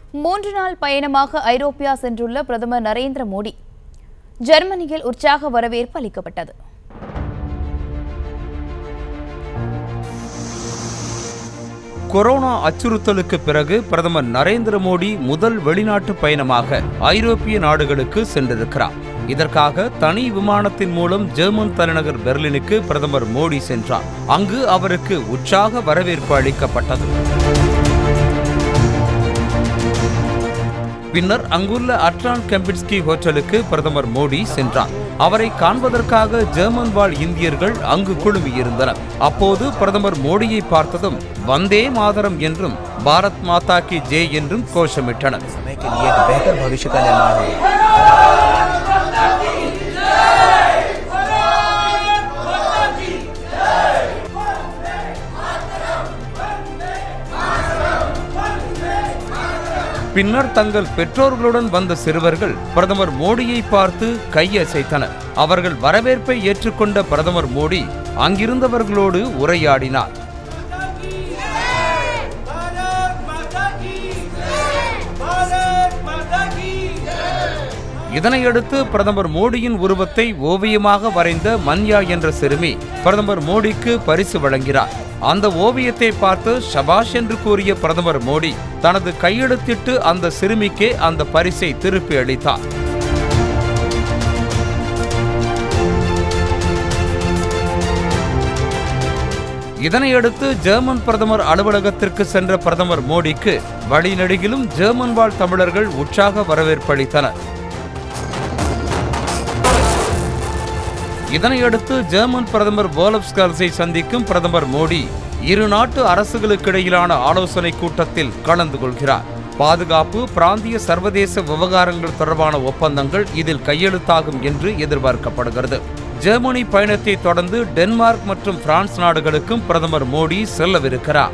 மூன்று நாள் பயணமாக ஐரோப்பியா சென்றுள்ள பிரதமர் நரேந்திர மோடி ஜெர்மனியில் உற்சாக வரவேற்பு அளிக்கப்பட்டது கொரோனா அச்சுறுத்தலுக்கு பிறகு பிரதமர் நரேந்திர மோடி முதல் வெளிநாட்டு பயணமாக ஐரோப்பிய நாடுகளுக்கு சென்றிருக்கிறார் இதற்காக தனி விமானத்தின் மூலம் ஜெர்மன் தலைநகர் பெர்லினுக்கு பிரதமர் மோடி சென்றார் அங்கு அவருக்கு உற்சாக வரவேற்பு அளிக்கப்பட்டது பின்னர் அங்குள்ள அட்ரான் கெம்பிட்ஸ்கி ஹோட்டலுக்கு பிரதமர் மோடி சென்றார் அவரை காண்பதற்காக ஜெர்மன் வாழ் இந்தியர்கள் அங்கு குழுமியிருந்தனர் அப்போது பிரதமர் மோடியை பார்த்ததும் வந்தே மாதரம் என்றும் பாரத் மாதா கி ஜெய் என்றும் கோஷமிட்டனர் समय के लिए एक बेहतर भविष्य का निर्माण हो பின்னர் தங்கள் பெற்றோர்களுடன் வந்த சிறுவர்கள் பிரதமர் மோடியை பார்த்து கையசைத்தனர் அவர்கள் வரவேற்பை ஏற்றுக்கொண்ட பிரதமர் மோடி அங்கிருந்தவர்களோடு உரையாடினார் இதனையடுத்து பிரதமர் மோடியின் உருவத்தை ஓவியமாக வரைந்த மன்யா என்ற சிறுமி பிரதமர் மோடிக்கு பரிசு வழங்கினார் அந்த ஓவியத்தை பார்த்து ஷபாஷ் என்று கூறிய பிரதமர் மோடி தனது கையெழுத்திட்டு அந்த சிறுமிக்கே அந்த பரிசை திருப்பி அளித்தார் இதனையடுத்து ஜெர்மன் பிரதமர் அலுவலகத்திற்கு சென்ற பிரதமர் மோடிக்கு வழிநெடுகிலும் ஜெர்மன் வாழ் தமிழர்கள் உற்சாக வரவேற்பளித்தனர் இதனையடுத்து ஜெர்மன் பிரதமர் போலப்ஸ்கால்ஸை சந்திக்கும் பிரதமர் மோடி இரு நாட்டு அரசுகளுக்கிடையிலான ஆலோசனை கூட்டத்தில் கலந்து கொள்கிறார் பாதுகாப்பு பிராந்திய சர்வதேச விவகாரங்கள் தொடர்பான ஒப்பந்தங்கள் இதில் கையெழுத்தாகும் என்று எதிர்பார்க்கப்படுகிறது ஜெர்மனி பயணத்தை தொடர்ந்து டென்மார்க் மற்றும் பிரான்ஸ் நாடுகளுக்கும் பிரதமர் மோடி செல்லவிருக்கிறார்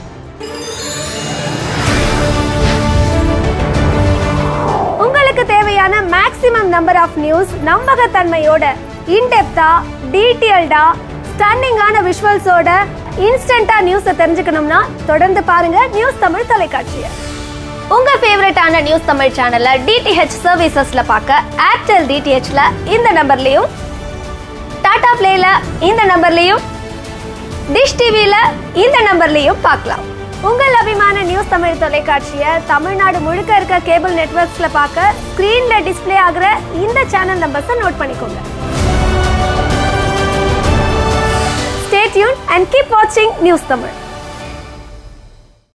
உங்களுக்கு தேவையான மேக்ஸிமம் நம்பர் ஆஃப் நியூஸ் நம்பகத்தன்மையோட இன்டெப்தா டீட்டெயில்டா ஸ்டன்னிங்கான விஷுவல்ஸோட இன்ஸ்டன்டா நியூஸை தெரிஞ்சுக்கணும்னா தொடர்ந்து பாருங்க நியூஸ் தமிழ் தொலைக்காட்சியை உங்க ஃபேவரட்டான நியூஸ் தமிழ் சேனலை டிடிஹெச் சர்வீசஸ்ல பார்க்க ஏர்டெல் டிடிஹெச்ல இந்த நம்பர்லயும் டாடா பிளேல இந்த நம்பர்லயும் டிஷ் டிவில இந்த நம்பர்லயும் பார்க்கலாம் உங்கள் அபிமான நியூஸ் தமிழ் தொலைக்காட்சியை தமிழ்நாடு முழுக்க இருக்க கேபிள் நெட்வொர்க்ஸ்ல பார்க்க ஸ்கிரீன்ல டிஸ்ப்ளே ஆகுற இந்த சேனல் நம்பர்ஸை நோட் பண்ணிக்கோங்க ஸ்டே டியூன் அண்ட் கீப் வாட்சிங் நியூஸ் தமிழ்